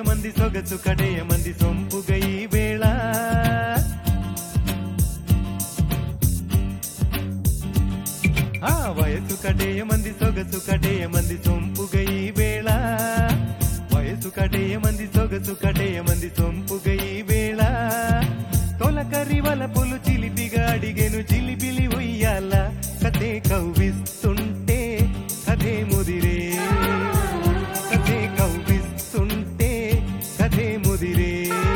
మంది సొగసు కడేయ మంది సొంపుగ ఈ వేళ ఆ వయసు కడేయ మంది సొగసు కడేయ మంది సొంపుగ ఈ వేళ వయసు కడేయ మంది సొగసు కడేయ మంది సొంపుగ ఈ వేళ తొలకరి వలపులు చిలిపిగా అడిగెను చిలిపిలి ఉయ్యాల కథే కవ్విస్తుంటే కథే ముదిరే కథే కవ్విస్తుంటే కథే ముదిరే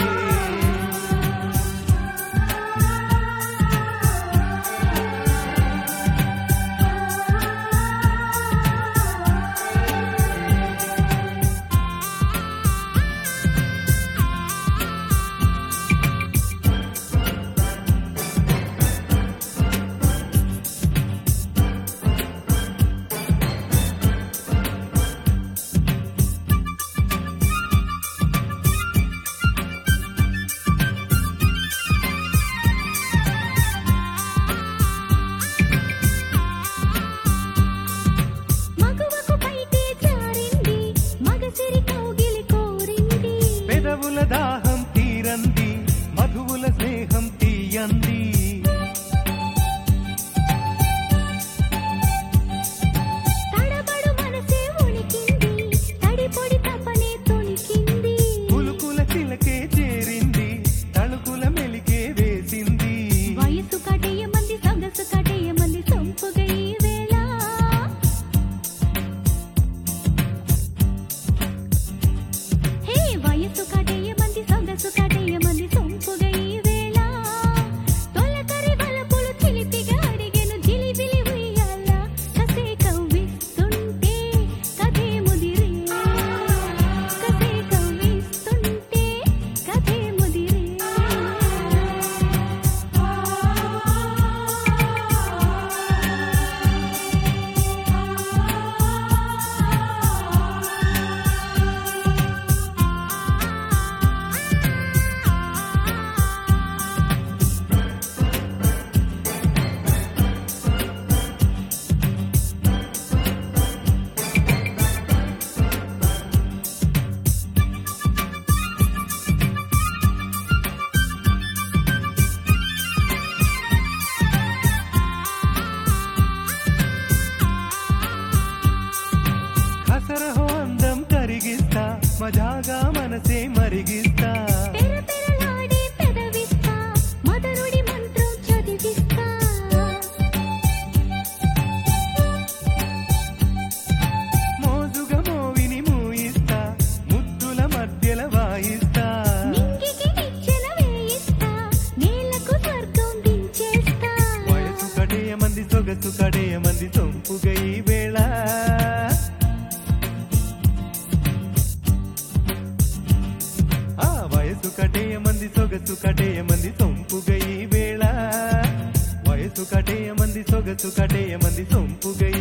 మగువకు పైటే జారింది మగసిరి కౌగిలి కోరింది పెదవుల దాహం తీరంది మధువుల స్నేహం తీయంది తడబడు మనసే ఉనికింది తడిపొడి తపనే తొణికింది పులుకుల చిలకే చేరింది తళుకుల మెలికే వేసింది వయసు కటేయ మంది సొగసు కటేయ మంది సొంపుగా ఈ వేళ హే వయసు కటేయ మంది సొగసు కటేయ మంది సొంపుగా ఈ వేళ తొలకరి వలపులు చిలిపిగా అడిగెను జిలిబిలి ఉయ్యాల కసే కవ్విస్తుంటే కథే ముదిరే కసే కవ్విస్తుంటే కథే ముదిరే కసరహో అందం కరిగిస్తా మజాగా మనసే మరిగిస్తా పెరపెరలాడే పెదవిస్తా మదనుడి మంత్రం చదివిస్తా మోజుగా మోవిని మూయిస్తా ముద్దుల మధ్యల వాయిస్తా నింగికి నిచ్చెన వేయిస్తా నేలకు స్వర్గం దించేస్తా వయసు కడేయ మంది సొగసు కడేయ మంది సొంపుగా ఈ వేళ ఆ వయసు కడేయ మంది సొగసు కడేయ మంది సొంపుగా ఈ వేళ వయసు కడేయ మంది సొగసు కడేయ మంది సొంపుగా ఈ